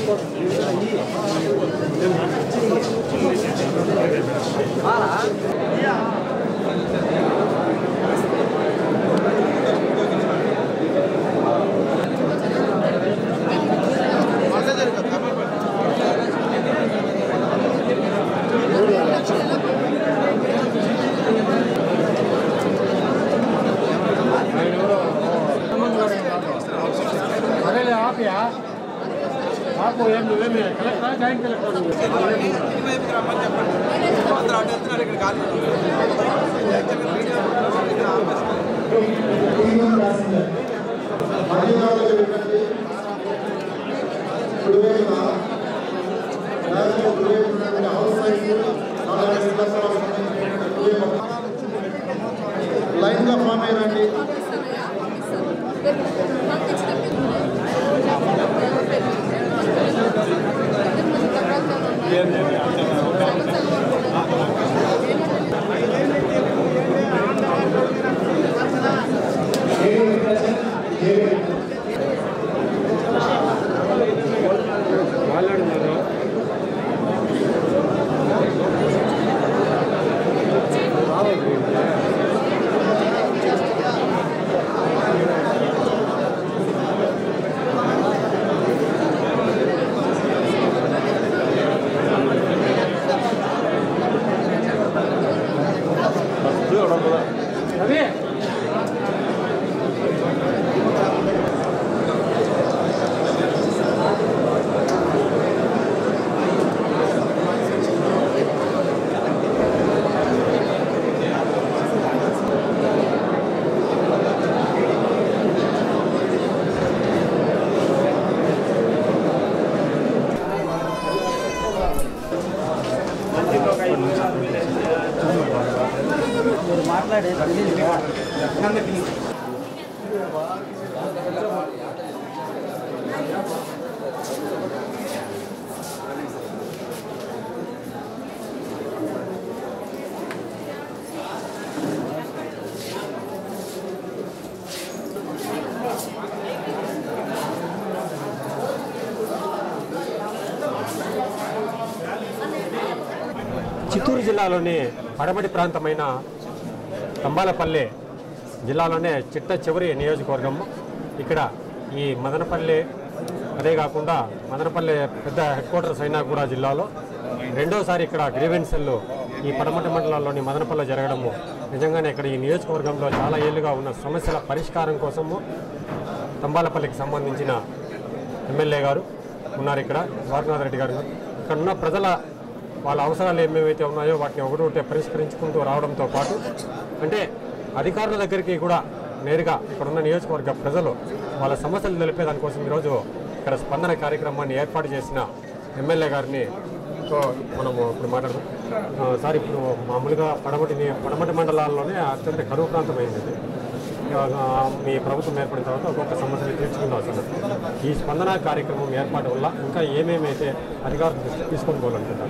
అరేలే ఆపియా ఆపు ఏం నువ్వేమి కలెక్టరా జాయింట్ కలెక్టర్ లైన్ గా ఫామ్ అయ్యారండి మాట్లాడుతున్నారు రవి చిత్తూరు జిల్లాలోని పడమటి ప్రాంతమైన తంబాలపల్లె జిల్లాలోనే చిట్ట చివరి నియోజకవర్గం ఇక్కడ ఈ మదనపల్లె అదే కాకుండా మదనపల్లె పెద్ద హెడ్ క్వార్టర్స్ అయినా కూడా జిల్లాలో రెండోసారి ఇక్కడ గ్రీవెన్సెల్లు ఈ పడమటి మండలాల్లోని మదనపల్లె జరగడము నిజంగానే ఇక్కడ ఈ నియోజకవర్గంలో చాలా ఏళ్ళుగా ఉన్న సమస్యల పరిష్కారం కోసము తంబాలపల్లికి సంబంధించిన ఎమ్మెల్యే గారు ఉన్నారు ఇక్కడ ద్వారనాథ్ రెడ్డి గారు ఇక్కడ ఉన్న ప్రజల వాళ్ళ అవసరాలు ఏమేమైతే ఉన్నాయో వాటిని ఒకటి పరిష్కరించుకుంటూ రావడంతో పాటు అంటే అధికారుల దగ్గరికి కూడా నేరుగా ఇక్కడ ఉన్న నియోజకవర్గ ప్రజలు వాళ్ళ సమస్యలు తెలిపే దానికోసం ఈరోజు ఇక్కడ స్పందన కార్యక్రమాన్ని ఏర్పాటు చేసిన ఎమ్మెల్యే గారిని తో మనము ఇప్పుడు మాట్లాడదాం ఆ, సార్ ఇప్పుడు మామూలుగా పడమటి ని- పడమటి మండలాల్లోనే అత్యంత కరువు ప్రాంతం అయింది ఇది. ఆ, మీ ప్రభుత్వం ఏర్పడిన తర్వాత ఒక్కొక్క సమస్యలు తీర్చుకుంటూ వస్తున్నారు ఈ స్పందన కార్యక్రమం ఏర్పాటు వల్ల ఇంకా ఏమేమైతే అధికారులు దృష్టికి తీసుకొని పోవాలనుకుంటారు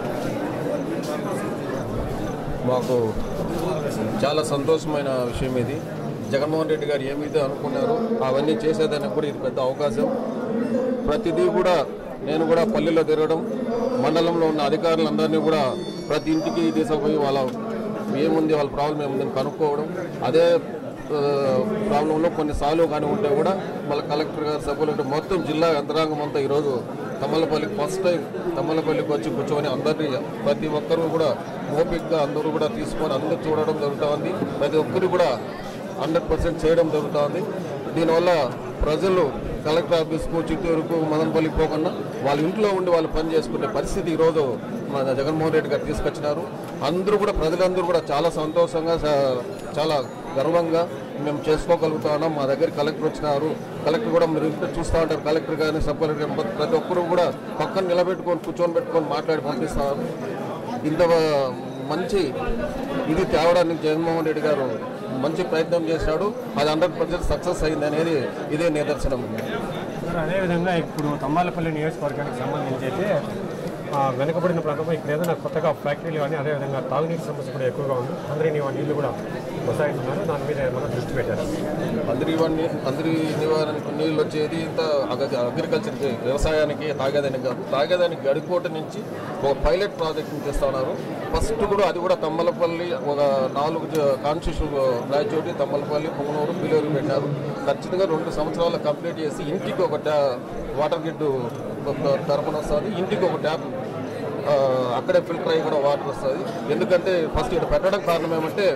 మాకు చాలా సంతోషమైన విషయం ఇది జగన్మోహన్ రెడ్డి గారు ఏమైతే అనుకున్నారో అవన్నీ చేసేదానికి కూడా ఇది పెద్ద అవకాశం ప్రతిదీ కూడా నేను కూడా పల్లెల్లో తిరగడం మండలంలో ఉన్న అధికారులందరినీ కూడా ప్రతి ఇంటికి తీసుకుపోయి వాళ్ళ ఏముంది వాళ్ళ ప్రాబ్లం ఏముందని కనుక్కోవడం అదే ఆ, ప్రాబ్లంలో కొన్ని సాల్వ్ కానీ ఉంటే కూడా మళ్ళీ కలెక్టర్ గారు సభ్యులు మొత్తం జిల్లా యంత్రాంగం అంతా ఈరోజు తమ్మలపల్లికి ఫస్ట్ టైం తమ్మలపల్లికి వచ్చి కూర్చొని అందరినీ ప్రతి ఒక్కరు కూడా ఓపిక్గా అందరూ కూడా తీసుకొని అందరూ చూడడం జరుగుతుంది ప్రతి ఒక్కరు కూడా హండ్రెడ్ పర్సెంట్ చేయడం జరుగుతుంది దీనివల్ల ప్రజలు కలెక్టర్ ఆఫీస్కు చిత్తూరుకు మదనపల్లికి పోకుండా వాళ్ళ ఇంట్లో ఉండి వాళ్ళు పని చేసుకునే పరిస్థితి ఈరోజు మన జగన్మోహన్ రెడ్డి గారు తీసుకొచ్చినారు అందరూ కూడా ప్రజలందరూ కూడా చాలా సంతోషంగా చా- చాలా గర్వంగా మేము చేసుకోగలుగుతున్నాం మా దగ్గర కలెక్టర్ వచ్చినారు కలెక్టర్ కూడా మీరు ఇంట్లో చూస్తూ ఉంటారు కలెక్టర్ కానీ సబ్ కలెక్టర్ కానీ ప్రతి ఒక్కరు కూడా పక్కన నిలబెట్టుకొని కూర్చొని పెట్టుకొని మాట్లాడి పంపిస్తున్నారు ఇంత మంచి ఇది తేవడానికి జగన్మోహన్ రెడ్డి గారు మంచి ప్రయత్నం చేశాడు అది హండ్రెడ్ పర్సెంట్ సక్సెస్ అయింది అనేది ఇదే నిదర్శనం సార్ అదేవిధంగా ఇప్పుడు తమ్మాలపల్లి నియోజకవర్గానికి సంబంధించి అయితే ఆ, వెనుకబడిన ప్రాంతంలో ఇక్కడ ఏదైనా కొత్తగా ఫ్యాక్టరీలు కానీ అదేవిధంగా తాగునీటి సమస్య కూడా ఎక్కువగా ఉంది అందరి నీళ్ళు కూడా కొనసాగిస్తున్నారు దాని మీద ఏమైనా దృష్టి పెట్టారు అందరి ఇవన్నీ అందరి నివారణకు నీళ్ళు వచ్చేది ఇంత అగ- అగ్రికల్చర్కి వ్యవసాయానికి తాగేదానికి కాదు తాగేదానికి గడికోట నుంచి ఒక పైలట్ ప్రాజెక్ట్ని చేస్తున్నారు ఫస్ట్ కూడా అది కూడా తమ్మలపల్లి ఒక నాలుగు కాన్స్టిట్యూషన్ రాయచోటి తమ్మలపల్లి పొంగనూరు పిల్లూరు పెట్టారు ఖచ్చితంగా రెండు సంవత్సరాలు కంప్లీట్ చేసి ఇంటికి ఒక ట్యా వాటర్ గిడ్డు తరపున వస్తుంది ఇంటికి ఒక ట్యాప్ ఆ, అక్కడే ఫిల్టర్ అయ్యి కూడా వాటర్ వస్తుంది ఎందుకంటే ఫస్ట్ ఇక్కడ పెట్టడం కారణం ఏమంటే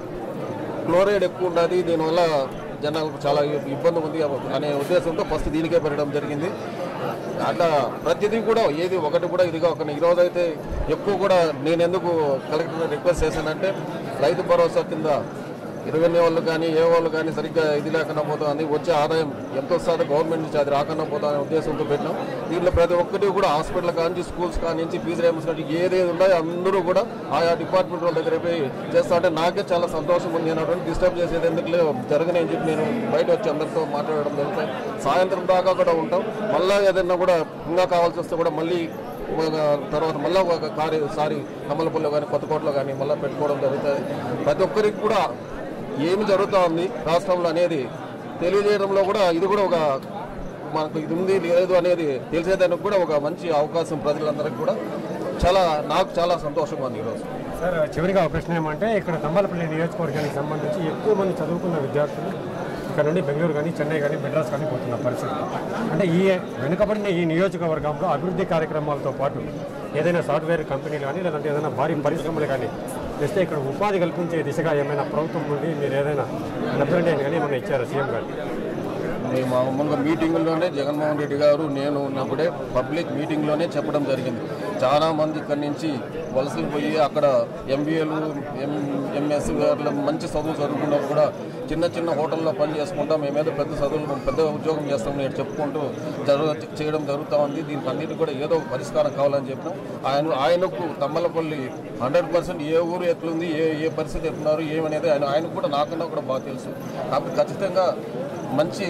క్లోరైడ్ ఎక్కువ ఉన్నది దీనివల్ల జనాలకు చాలా ఇబ్బంది ఉంది అనే ఉద్దేశంతో ఫస్ట్ దీనికే పెట్టడం జరిగింది అట్లా ప్రతిదీ కూడా ఏది ఒకటి కూడా ఇది కాకుండా ఈరోజు అయితే ఎక్కువ కూడా నేను ఎందుకు కలెక్టర్ రిక్వెస్ట్ చేశానంటే రైతు భరోసా కింద రెవెన్యూ వాళ్ళు కానీ ఏ వాళ్ళు కానీ సరిగ్గా ఇది లేకుండా పోతుంది వచ్చే ఆదాయం ఎంత వస్తుందో గవర్నమెంట్ నుంచి అది రాకుండా పోతుందనే ఉద్దేశంతో పెట్టినాం దీంట్లో ప్రతి ఒక్కటి కూడా హాస్పిటల్ కానీ స్కూల్స్ కానీ ఫీజు రేయించినట్టు ఏదేది ఉన్నాయో అందరూ కూడా ఆయా డిపార్ట్మెంట్ వాళ్ళ దగ్గర పోయి చేస్తా అంటే నాకే చాలా సంతోషం ఉంది నేను అటువంటి డిస్టర్బ్ చేసేది ఎందుకు లేవు జరగని అని చెప్పి నేను బయట వచ్చి అందరితో మాట్లాడడం జరుగుతాయి సాయంత్రం దాకా కూడా ఉంటాం మళ్ళీ ఏదైనా కూడా ఇంకా కావాల్సి వస్తే కూడా మళ్ళీ ఒక తర్వాత మళ్ళీ ఒక కారు సారి కమలపల్లిలో కానీ కొత్తకోటలో కానీ మళ్ళీ పెట్టుకోవడం జరుగుతుంది ప్రతి ఒక్కరికి కూడా ఏమి జరుగుతూ ఉంది రాష్ట్రంలో అనేది తెలియజేయడంలో కూడా ఇది కూడా ఒక మనకు ఇది ఉంది లేదు అనేది తెలిసేదానికి కూడా ఒక మంచి అవకాశం ప్రజలందరికీ కూడా చాలా నాకు చాలా సంతోషంగా ఉంది ఈరోజు సార్ చివరిగా ఒక ప్రశ్న ఏమంటే ఇక్కడ తంబాలపల్లి నియోజకవర్గానికి సంబంధించి ఎక్కువ మంది చదువుకున్న విద్యార్థులు ఇక్కడ నుండి బెంగళూరు కానీ చెన్నై కానీ మెడ్రాస్ కానీ పోతున్న పరిస్థితి అంటే ఈ వెనుకబడిన ఈ నియోజకవర్గంలో అభివృద్ధి కార్యక్రమాలతో పాటు ఏదైనా సాఫ్ట్వేర్ కంపెనీలు కానీ లేదంటే ఏదైనా భారీ పరిశ్రమలు కానీ తెస్తే ఇక్కడ ఉపాధి కల్పించే దిశగా ఏమైనా ప్రభుత్వం నుండి మీరు ఏదైనా రిప్రజెంటేషన్ కానీ ఏమైనా ఇచ్చారా సీఎం గారు మేము మామూలుగా మీటింగుల్లోనే జగన్మోహన్ రెడ్డి గారు నేను ఉన్నప్పుడే పబ్లిక్ మీటింగ్లోనే చెప్పడం జరిగింది చాలా మంది ఇక్కడి నుంచి వలసలు పోయి అక్కడ ఎంబీఏలు ఎం ఎంఎస్ గారు మంచి చదువులు చదువుకున్నారు కూడా చిన్న చిన్న హోటల్లో పని చేసుకుంటాం మేమేదో పెద్ద చదువులు పెద్ద ఉద్యోగం చేస్తాం నేను చెప్పుకుంటూ జరుగు చేయడం జరుగుతూ ఉంది దీనికి అన్నిటి కూడా ఏదో ఒక పరిష్కారం కావాలని చెప్పినాం ఆయన ఆయనకు తమ్మలపల్లి హండ్రెడ్ పర్సెంట్ ఏ ఊరు ఎట్లుంది ఏ ఏ పరిస్థితి ఎట్లున్నారు ఏమనేది ఆయన ఆయనకు కూడా నాకన్నా కూడా బాగా తెలుసు కాబట్టి ఖచ్చితంగా మంచి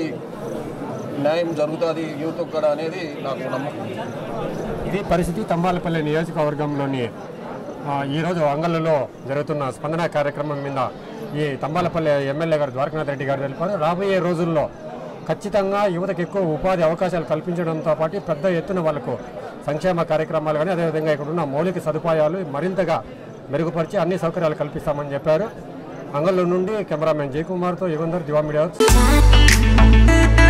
న్యాయం జరుగుతుంది యూత్ కూడా అనేది నాకు నమ్మకం ఇది పరిస్థితి తంబాలపల్లి నియోజకవర్గంలోని ఆ, ఈరోజు అంగళ్ళలో జరుగుతున్న స్పందన కార్యక్రమం మీద ఈ తంబాలపల్లి ఎమ్మెల్యే గారు ద్వారకనాథ్ రెడ్డి గారు తెలిపారు రాబోయే రోజుల్లో ఖచ్చితంగా యువతకు ఎక్కువ ఉపాధి అవకాశాలు కల్పించడంతో పాటు పెద్ద ఎత్తున వాళ్ళకు సంక్షేమ కార్యక్రమాలు కానీ అదేవిధంగా ఇక్కడ ఉన్న మౌలిక సదుపాయాలు మరింతగా మెరుగుపరిచి అన్ని సౌకర్యాలు కల్పిస్తామని చెప్పారు అంగళ్ళ నుండి కెమెరామెన్ జయకుమార్తో యుగంధర్ దివా మీడియా